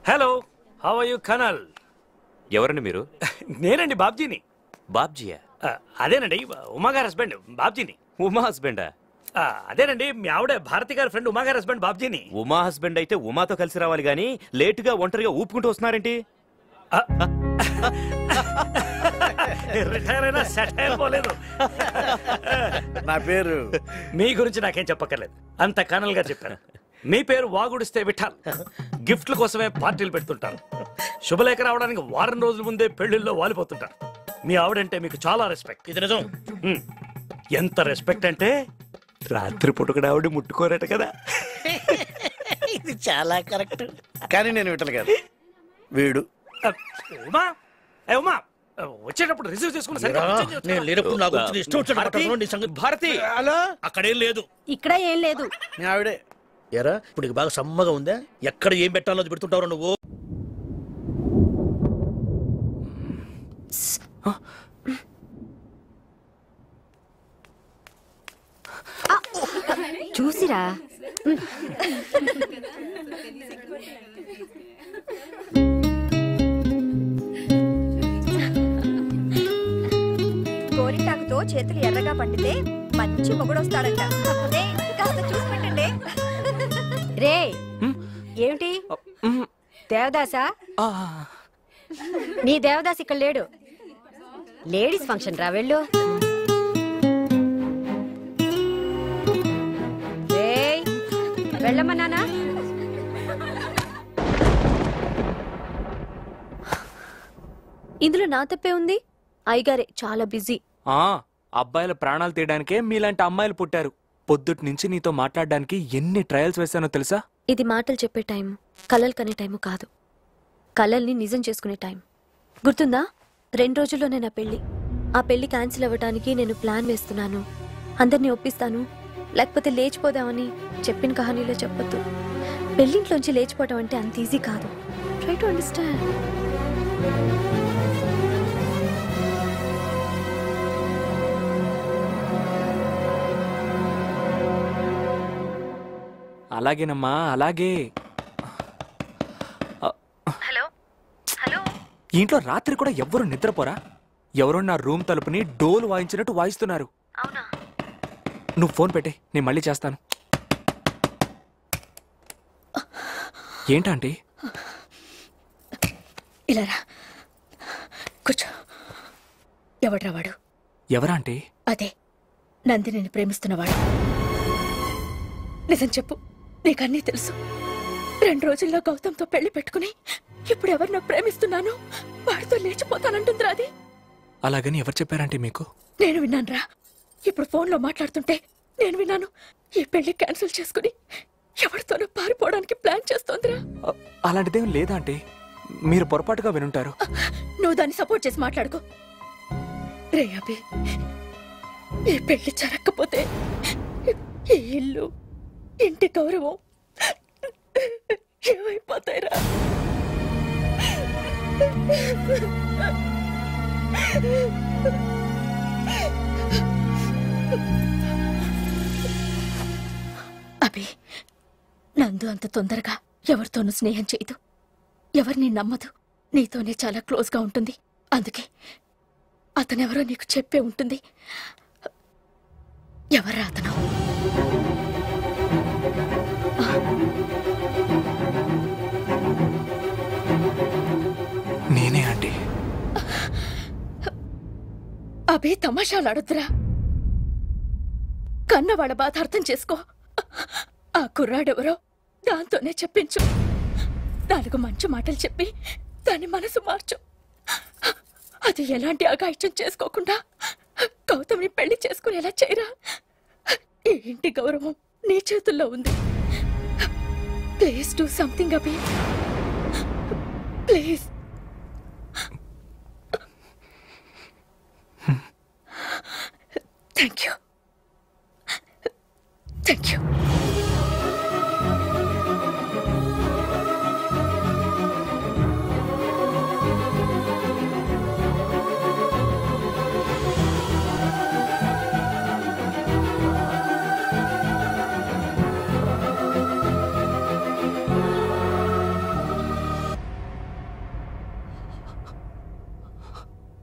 Hello how are you కనల్ ఎవరండి మీరు నేనండి బాబ్జీని బాబ్జీయా ఆ, అదేనండి ఉమా గారి హస్బెండ్ బాబ్జీని ఉమా హస్బెండా ఆ, అదేనండి మీ ఆవిడ భారతి గారి ఫ్రెండ్ ఉమా గారి హస్బెండ్ బాబ్జీని ఉమా హస్బెండ్ అయితే ఉమాతో కలిసి రావాలి గాని లేటుగా ఒంటరిగా ఊపుకుంటూ వస్తున్నారేంటి రిటైర్ అయినా సెటైర్ పోలేదు నా పేరు మీ గురించి నాకేం చెప్పక్కర్లేదు అంత కనల్ గా చెప్పారు మీ పేరు వాగుడిస్తే విఠాల్ గిఫ్ట్ల కోసమే పార్టీలు పెడుతుంటారు శుభలేఖ రావడానికి వారం రోజుల ముందే పెళ్లిల్లో వాలిపోతుంటారు మీ ఆవిడంటే మీకు చాలా రెస్పెక్ట్ ఇది నిజం హ్మ్. ఎంత రెస్పెక్ట్ అంటే రాత్రి పుట్టుకుని ఆవిడ ముట్టుకోరట కదా ఇది చాలా కరెక్ట్ కానీ నేను విట్టలు కాదు వీడు ఆ, ఉమా ఏ ఉమా ఆ, వచ్చేటప్పుడు రిసీవ్ చేసుకుని సరిగ్గా ఏరా, వచ్చేయచ్చు కదా? నేను లేనప్పుడు నాకు వచ్చిన ఇష్టం వచ్చిన భారతి? మాటలు నీ సంగతి భారతి హలో అక్కడేం లేదు ఇక్కడ ఏం లేదు మీ ఆవిడే ఏరా ఇప్పుడు నీకు బాగా సమ్మగా ఉందా ఎక్కడ ఏం పెట్టాలో అది పెడుతుంటావు నువ్వు చూసిరా గోరింటాకుతో చేతులు ఎర్రగా పండితే మంచి మొగుడొస్తాడంట రేయ్, కాస్త చూసి పెట్టండి రే ఏమిటి దేవదాసా నీ దేవదాస్ ఇక్కడ లేడు లేడీస్ ఫంక్షన్ రా వెళ్ళు రేయ్, వెళ్ళమన్నానా ఇందులో నా తప్పే ఉంది అయ్యగారే చాలా బిజీ ఆ అబ్బాయిల ప్రాణాలు తీయడానికే మీలాంటి అమ్మాయిలు పుట్టారు పొద్దుటి నుంచి నీతో మాట్లాడడానికి ఎన్ని ట్రయల్స్ వేశానో తెలుసా ఇది మాటలు చెప్పే టైం కలలు కనే టైము కాదు కలల్ని నిజం చేసుకునే టైం గుర్తుందా రెండు రోజుల్లోనే నా పెళ్లి ఆ పెళ్లి క్యాన్సిల్ అవ్వడానికి నేను ప్లాన్ వేస్తున్నాను అందరినీ ఒప్పిస్తాను లేకపోతే లేచిపోదామని చెప్పిన కహానీలో చెప్పొద్దు పెళ్లింట్లోంచి లేచిపోవడం అంటే అంత ఈజీ కాదు ట్రై టు అండర్స్టాండ్ అలాగేనమ్మా అలాగే హలో హలో ఈ ఇంట్లో రాత్రి కూడా ఎవ్వరు నిద్రపోరా ఎవరో నా రూమ్ తలుపుని డోలు వాయించినట్టు వాయిస్తున్నారు అవునా నువ్వు ఫోన్ పెట్టే నేను మళ్ళీ చేస్తాను ఏంటంటే ఇలా రా కూర్చో ఎవడ్రా వాడు ఎవరా అంటే అదే నందినిని ప్రేమిస్తున్నవాడు నిజం చెప్పు నీకన్నీ తెలుసు రెండు రోజుల్లో గౌతమ్తో పెళ్లి పెట్టుకుని ఇప్పుడు ఎవరినో ప్రేమిస్తున్నాను వాడితో లేచిపోతానంటుందిరా అది అలాగని ఎవరు చెప్పారంటే మీకు నేను విన్నానురా ఇప్పుడు ఫోన్లో మాట్లాడుతుంటే నేను విన్నాను ఈ పెళ్లి క్యాన్సిల్ చేసుకుని ఎవరితోనో పారిపోవడానికి ప్లాన్ చేస్తోందిరా అ- అలాంటిదేం లేదా అంటే మీరు పొరపాటుగా వినుంటారు నువ్వు దాన్ని సపోర్ట్ చేసి మాట్లాడుకో రే అభి ఈ పెళ్లి జరగకపోతే ఈ ఇల్లు ఇంటి గౌరవం ఏమైపోతాయిరా అభి నందు అంత తొందరగా ఎవరితోనూ స్నేహం చేయదు ఎవరిని నమ్మదు నీతోనే చాలా క్లోజ్గా ఉంటుంది అందుకే అతనెవరో నీకు చెప్పే ఉంటుంది ఎవరా అతను నేనే అంటే అభి తమాషాలు ఆడొద్దురా కన్నవాడ బాధ అర్థం చేసుకో ఆ కుర్రాడెవరో దాంతోనే చెప్పించు నాలుగు మంచి మాటలు చెప్పి దాని మనసు మార్చు అది ఎలాంటి అగాయిత్యం చేసుకోకుండా గౌతమ్ని పెళ్లి చేసుకునేలా చేయరా ఈ ఇంటి గౌరవం నీ చేతుల్లో ఉంది please do something Abhi please thank you thank you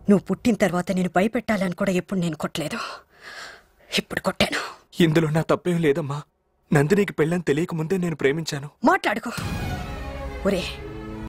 నువ్వు పుట్టిన తర్వాత నేను భయపెట్టాలని కూడా ఎప్పుడు నేను కొట్టలేదు ఇప్పుడు కొట్టాను ఇందులో నా తప్పేం లేదమ్మా నందినికి పెళ్ళని తెలియక ముందే నేను ప్రేమించాను మాట్లాడుకో ఒరే